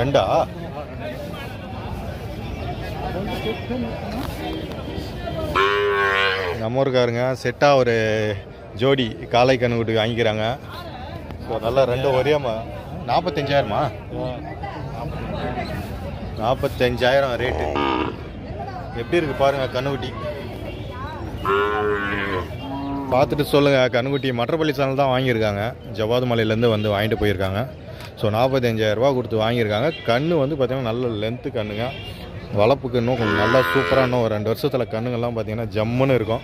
ரெண்டா நம்ம ஊருக்காருங்க செட்டாக ஒரு ஜோடி காளை கண்ணுக்குட்டி வாங்கிக்கிறாங்க ஸோ நல்லா ரெண்டும் ஒரே மா நாற்பத்தஞ்சாயிரமா நாற்பத்தஞ்சாயிரம் ரேட்டு எப்படி இருக்கு பாருங்க கண்ணுக்குட்டி பார்த்துட்டு சொல்லுங்கள் கண்ணுக்குட்டி மற்றப்பள்ளி சேனல் தான் வாங்கியிருக்காங்க ஜவாது மலையிலேருந்து வந்து வாங்கிட்டு போயிருக்காங்க ஸோ நாற்பத்தஞ்சாயிரரூபா கொடுத்து வாங்கியிருக்காங்க கண்ணு வந்து பார்த்திங்கன்னா நல்ல லென்த்து கண்ணுங்க வளர்ப்புக்கு இன்னும் கொஞ்சம் நல்லா சூப்பராக இன்னும் ஒரு ரெண்டு வருஷத்தில் கண்ணுங்கள்லாம் பார்த்திங்கன்னா ஜம்முன்னு இருக்கும்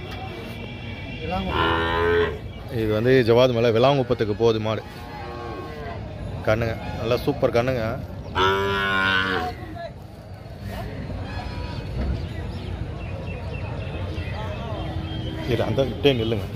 இது வந்து ஜவாது மலை விளாங்குப்பத்துக்கு போகுது மாடு கண்ணுங்க நல்லா சூப்பர் கண்ணுங்க இது அந்த கிட்டே நில்லுங்க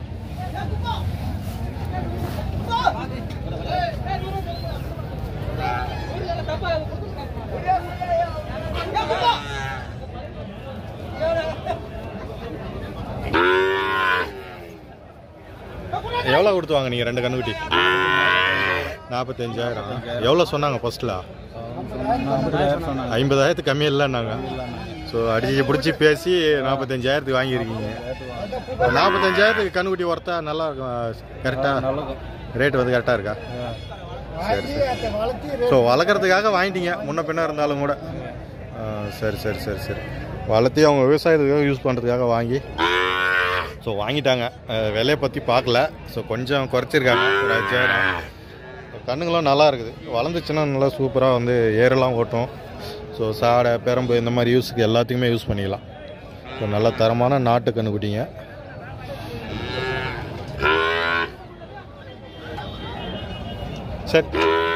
எவ்வளோ கொடுத்து வாங்க நீங்கள் ரெண்டு கண்ணுக்குட்டி நாற்பத்தஞ்சாயிரம் எவ்வளோ சொன்னாங்க ஃபர்ஸ்ட்டில் ஐம்பதாயிரத்துக்கு கம்மி இல்லைன்னாங்க ஸோ அடிச்சு பிடிச்சி பேசி நாற்பத்தஞ்சாயிரத்துக்கு வாங்கியிருக்கீங்க நாற்பத்தஞ்சாயிரத்துக்கு கண்ணுக்குட்டி ஒர்த்தா நல்லா இருக்கும் கரெக்டாக ரேட் வந்து கரெக்டாக இருக்கா சரி சரி ஸோ வளர்க்குறதுக்காக வாங்கிட்டீங்க முன்ன பின்ன இருந்தாலும் கூட ஆ, சரி சரி சரி சரி வளர்த்தி அவங்க விவசாயத்துக்காக யூஸ் பண்ணுறதுக்காக வாங்கி ஸோ வாங்கிட்டாங்க அஹ், விலையை பற்றி பார்க்கல ஸோ கொஞ்சம் குறைச்சிருக்காங்க ஒரு அஞ்சாயிரம் கண்ணுங்களாம் நல்லா இருக்குது வளர்ந்துச்சுன்னா நல்லா சூப்பராக வந்து ஏரெல்லாம் ஓட்டும் ஸோ சாடை பெரம்பு இந்த மாதிரி யூஸுக்கு எல்லாத்துக்குமே யூஸ் பண்ணிக்கலாம் ஸோ நல்ல தரமான நாட்டு கண்ணுக்குட்டிங்க சரி